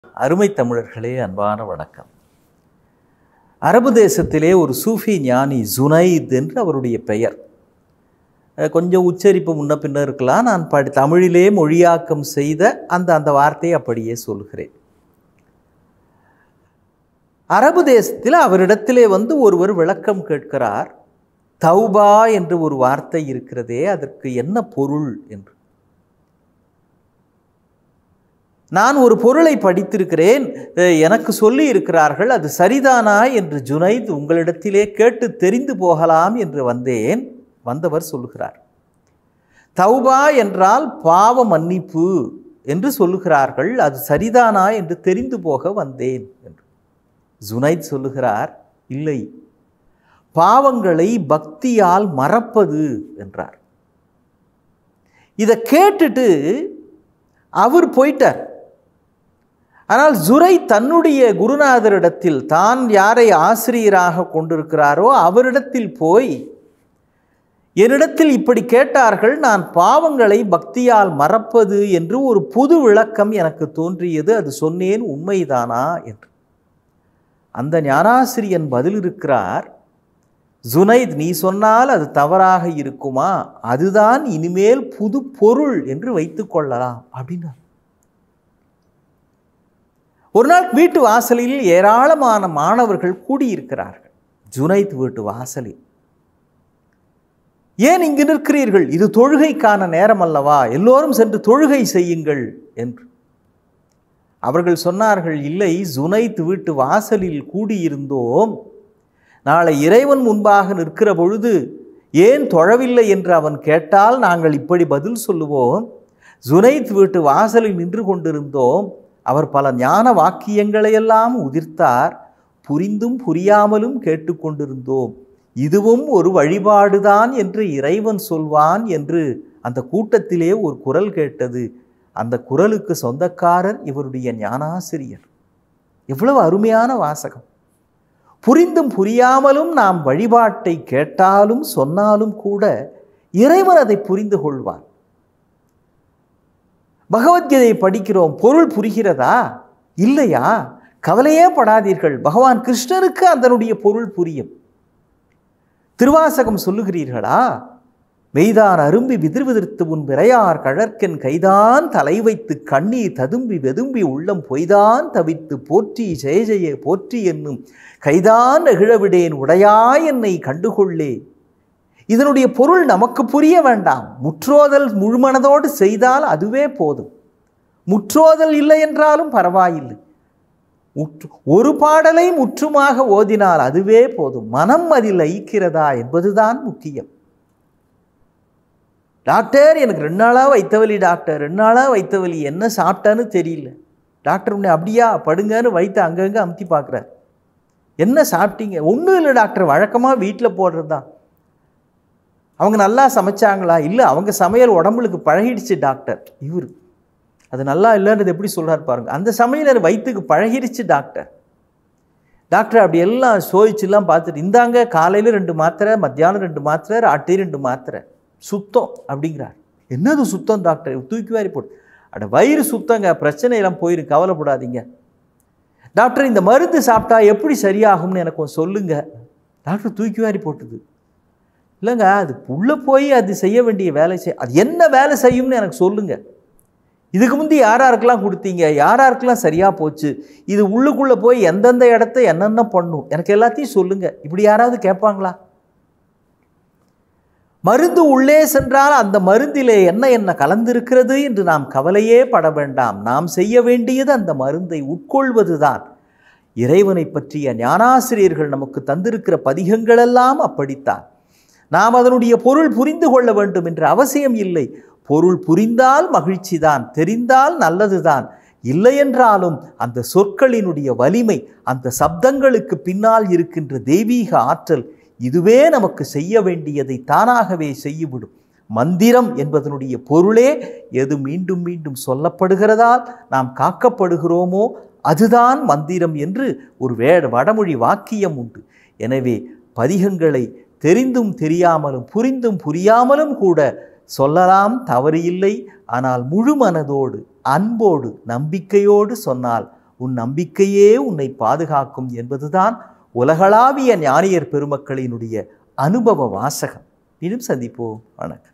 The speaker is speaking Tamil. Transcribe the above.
அருமை தமிழர்களே அன்பான வணக்கம் அரபு தேசத்திலே ஒரு சூஃபி ஞானி ஜுனைத் என்று அவருடைய பெயர் அஹ் கொஞ்சம் உச்சரிப்பு முன்ன பின்ன இருக்கலாம் நான் படி தமிழிலே மொழியாக்கம் செய்த அந்த அந்த வார்த்தையை அப்படியே சொல்கிறேன் அரபு தேசத்தில் அவரிடத்திலே வந்து ஒருவர் விளக்கம் கேட்கிறார் தௌபா என்று ஒரு வார்த்தை இருக்கிறதே அதற்கு என்ன பொருள் என்று நான் ஒரு பொருளை படித்திருக்கிறேன் அஹ் எனக்கு சொல்லி இருக்கிறார்கள் அது சரிதானா என்று ஜுனைத் உங்களிடத்திலே கேட்டு தெரிந்து போகலாம் என்று வந்தேன் வந்தவர் சொல்லுகிறார் தௌபா என்றால் பாவ மன்னிப்பு என்று சொல்லுகிறார்கள் அது சரிதானா என்று தெரிந்து போக வந்தேன் என்று ஜுனைத் சொல்லுகிறார் இல்லை பாவங்களை பக்தியால் மறப்பது என்றார் இதை கேட்டுட்டு அவர் போயிட்டார் ஆனால் ஜுரை தன்னுடைய குருநாதரிடத்தில் தான் யாரை ஆசிரியராக கொண்டிருக்கிறாரோ அவரிடத்தில் போய் என்னிடத்தில் இப்படி கேட்டார்கள் நான் பாவங்களை பக்தியால் மறப்பது என்று ஒரு புது விளக்கம் எனக்கு தோன்றியது அது சொன்னேன் உண்மைதானா என்று அந்த ஞானாசிரியன் பதில் இருக்கிறார் ஜுனைத் நீ சொன்னால் அது தவறாக இருக்குமா அதுதான் இனிமேல் புது பொருள் என்று வைத்துக் கொள்ளலாம் அப்படின்னார் ஒரு நாள் வீட்டு வாசலில் ஏராளமான மாணவர்கள் கூடியிருக்கிறார்கள் ஜுனைத் வீட்டு வாசலில் ஏன் இங்கு நிற்கிறீர்கள் இது தொழுகைக்கான நேரம் அல்லவா எல்லோரும் சென்று தொழுகை செய்யுங்கள் என்று அவர்கள் சொன்னார்கள் இல்லை ஜுனைத் வீட்டு வாசலில் கூடியிருந்தோம் நாளை இறைவன் முன்பாக நிற்கிற பொழுது ஏன் தொழவில்லை என்று அவன் கேட்டால் நாங்கள் இப்படி பதில் சொல்லுவோம் ஜுனைத் வீட்டு வாசலில் நின்று கொண்டிருந்தோம் அவர் பல ஞான வாக்கியங்களையெல்லாம் உதிர்த்தார் புரிந்தும் புரியாமலும் கேட்டுக்கொண்டிருந்தோம் இதுவும் ஒரு வழிபாடுதான் என்று இறைவன் சொல்வான் என்று அந்த கூட்டத்திலே ஒரு குரல் கேட்டது அந்த குரலுக்கு சொந்தக்காரர் இவருடைய ஞானாசிரியர் எவ்வளவு அருமையான வாசகம் புரிந்தும் புரியாமலும் நாம் வழிபாட்டை கேட்டாலும் சொன்னாலும் கூட இறைவன் அதை புரிந்து கொள்வான் பகவத்கீதை படிக்கிறோம் பொருள் புரிகிறதா இல்லையா கவலையே படாதீர்கள் பகவான் கிருஷ்ணருக்கு அதனுடைய பொருள் புரியும் திருவாசகம் சொல்லுகிறீர்களா மெய்தான் அரும்பி விதிர் விதிர்த்து உன் விரையார் கழற்கன் கைதான் தலை வைத்து கண்ணீர் ததும்பி வெதும்பி உள்ளம் பொய்தான் தவித்து போற்றி ஜெய ஜெய போற்றி என்னும் கைதான் நெகிழவிடேன் உடையாய் என்னை கண்டுகொள்ளே இதனுடைய பொருள் நமக்கு புரிய வேண்டாம் முற்றோதல் முழுமனதோடு செய்தால் அதுவே போதும் முற்றோதல் இல்லை என்றாலும் பரவாயில்லை முற்று ஒரு பாடலை முற்றுமாக ஓதினால் அதுவே போதும் மனம் அதில் ஐக்கிறதா என்பதுதான் முக்கியம் டாக்டர் எனக்கு ரெண்டு நாளாக வைத்தவலி டாக்டர் ரெண்டு நாளாக வைத்தவலி என்ன சாப்பிட்டான்னு தெரியல டாக்டர் உன்னை அப்படியா படுங்கன்னு வைத்து அங்கங்கே அமுத்தி பார்க்குறார் என்ன சாப்பிட்டீங்க ஒன்றும் இல்லை டாக்டர் வழக்கமாக வீட்டில் போடுறது தான் அவங்க நல்லா சமைச்சாங்களா இல்லை அவங்க சமையல் உடம்புக்கு பழகிடுச்சு டாக்டர் இவர் அது நல்லா இல்லைன்றது எப்படி சொல்கிறார் பாருங்க அந்த சமையலர் வயிற்றுக்கு பழகிடுச்சு டாக்டர் டாக்டர் அப்படி எல்லாம் சோதிச்சுலாம் பார்த்துட்டு இந்தாங்க காலையில் ரெண்டு மாத்திரை மத்தியானம் ரெண்டு மாத்திரை ராட்டி ரெண்டு மாத்திரை சுத்தம் அப்படிங்கிறார் என்னது சுத்தம் டாக்டர் தூக்கி வாரி போட்டு அட வயிறு சுத்தங்க பிரச்சனையெல்லாம் போயிரு கவலைப்படாதீங்க டாக்டர் இந்த மருந்து சாப்பிட்டா எப்படி சரியாகும்னு எனக்கு கொஞ்சம் சொல்லுங்க டாக்டர் தூக்கி வாரி போட்டுது இல்லைங்க அது உள்ளே போய் அது செய்ய வேண்டிய வேலை செய் அது என்ன வேலை செய்யும்னு எனக்கு சொல்லுங்கள் இதுக்கு முந்தி யாராருக்கெல்லாம் கொடுத்தீங்க யாராருக்கெல்லாம் சரியாக போச்சு இது உள்ளுக்குள்ளே போய் எந்தெந்த இடத்த என்னென்ன பண்ணும் எனக்கு எல்லாத்தையும் சொல்லுங்கள் இப்படி யாராவது கேட்பாங்களா மருந்து உள்ளே சென்றால் அந்த மருந்திலே என்ன என்ன கலந்திருக்கிறது என்று நாம் கவலையே பட வேண்டாம் நாம் செய்ய வேண்டியது அந்த மருந்தை உட்கொள்வது தான் இறைவனை பற்றிய ஞானாசிரியர்கள் நமக்கு தந்திருக்கிற பதிகங்களெல்லாம் அப்படித்தான் நாம் அதனுடைய பொருள் புரிந்து கொள்ள வேண்டும் என்ற அவசியம் இல்லை பொருள் புரிந்தால் மகிழ்ச்சிதான் தெரிந்தால் நல்லதுதான் இல்லை என்றாலும் அந்த சொற்களினுடைய வலிமை அந்த சப்தங்களுக்கு பின்னால் இருக்கின்ற தெய்வீக ஆற்றல் இதுவே நமக்கு செய்ய வேண்டியதை தானாகவே செய்யவிடும் மந்திரம் என்பதனுடைய பொருளே எது மீண்டும் மீண்டும் சொல்லப்படுகிறதால் நாம் காக்கப்படுகிறோமோ அதுதான் மந்திரம் என்று ஒரு வே வடமொழி வாக்கியம் உண்டு எனவே பதிகங்களை தெரிந்தும் தெரியாமலும் புரிந்தும் புரியாமலும் கூட சொல்லலாம் தவறு இல்லை ஆனால் முழு மனதோடு அன்போடு நம்பிக்கையோடு சொன்னால் உன் நம்பிக்கையே உன்னை பாதுகாக்கும் என்பதுதான் உலகளாவிய ஞானியர் பெருமக்களினுடைய அனுபவ வாசகம் மீண்டும் சந்திப்போம் வணக்கம்